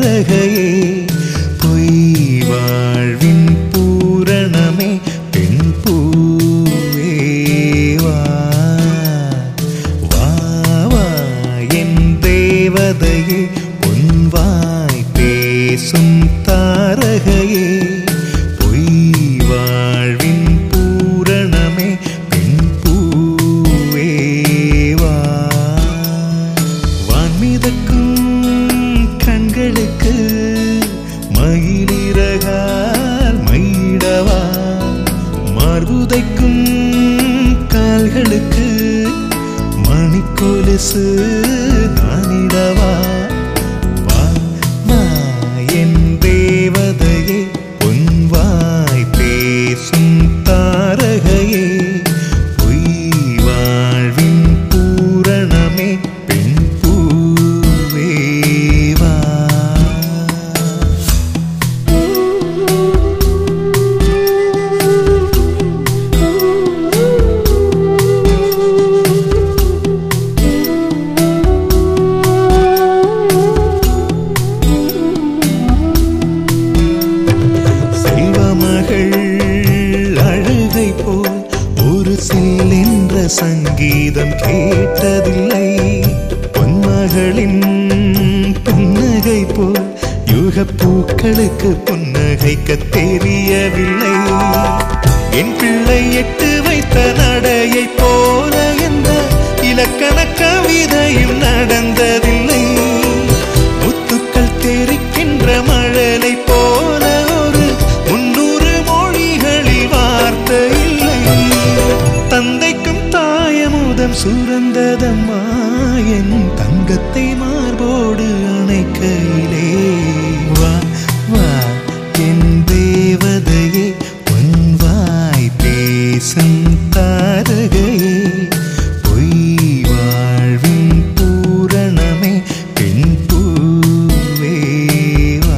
தாரகையே பொய் வாழ்வின் பூரணமே பெண் பூவே வா வா வா என் தேவதையே உன் வாய் பேசும் தாரகையே பொய் வாழ்வின் பூரணமே பெண் பூவே வா வான்மிதக்கும் கண்களுக்கு மயிலிறகால் மயிடவா மார்புதைக்கும் கால்களுக்கு மணிக்கொலுசு நானிடவா வா வா என் தேவதையே பொன் வாய் பேசும் தாரகையே பொய் வாழ்வின் பூரணமே பெண் பூவே வா செல்வமகள் அழுகை போல் ஒரு சில் என்ற சங்கீதம் கேட்டதில்லை பொன்மகளின் புன்னகை போல் யுக பூக்களுக்கு புன்னகைக்க தெரியவில்லை என் பிள்ளை எட்டு வைத்த நடையை போல என்ற இலக்கண கவிதையும் நடந்ததில்லை முத்துக்கள் தெரிக்கின்ற மழலை போல ஒரு முன்னூறு மொழிகளில் வார்த்தை இல்லை தந்தைக்கும் தாயமுதம் சுரந்ததம்மா என் தங்கத்தை மார்போடு அணைக்கையிலே வா வா என் தேவதையே உன் வாய் பேசும் தாரகையே பொய் வாழ்வின் பூரணமே பெண் பூவே வா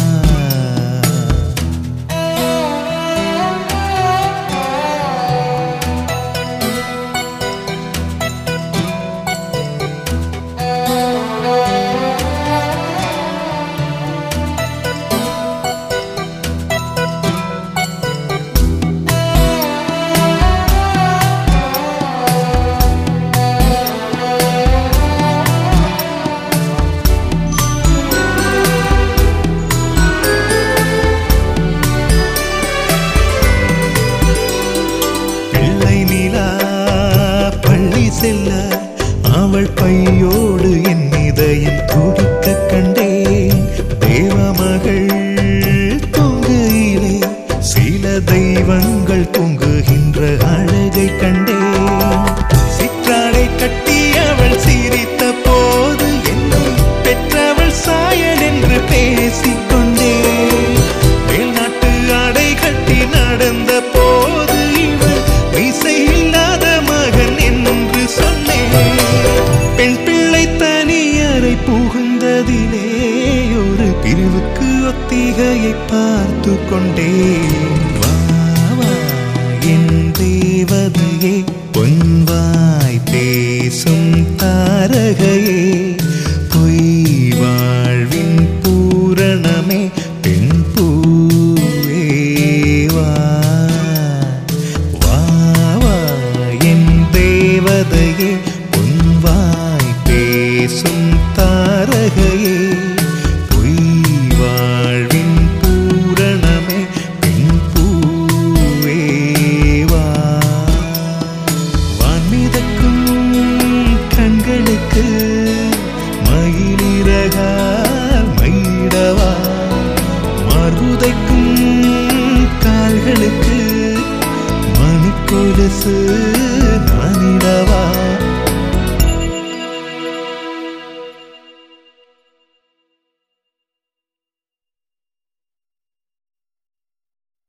பிள்ளை நிலா பள்ளி செல்ல அவள் பையோடு என் இதயம் துடிக்க கண்டேன் தேவமகள் தொங்குயிலே சில தெய்வங்கள் தொங்குகின்ற அழகை கண்டேன் சிற்றாடை கட்டி அவள் சிரித்த போது என்னை பெற்றவள் சாயல் என்று பேசிக்கொண்டேன் மேல்நாட்டு ஆடை கட்டி நடந்த போது இவள் மீசை இல்லாத மகன் என்று சொன்னேன் பெண் பிள்ளை தனியறை புகுந்ததிலே ஒரு பிரிவுக்கு ஒத்திகையை பார்த்து கொண்டேன் வா வா என் தேவதையே பொன் வாய் பேசும் தாரகையே பொய் வாழ்வின் பூரணமே பெண் பூவே வா வா வா என் தேவதையே பொன் வாய் பேசும் தாரகையே பொய் வாழ்வின் பூரணமே பெண் பூவே வா வான்மிதக்கும் கண்களுக்கு மயிலிறகால் மயிடவா மார்புதைக்கும் கால்களுக்கு மணிக்கொலுசு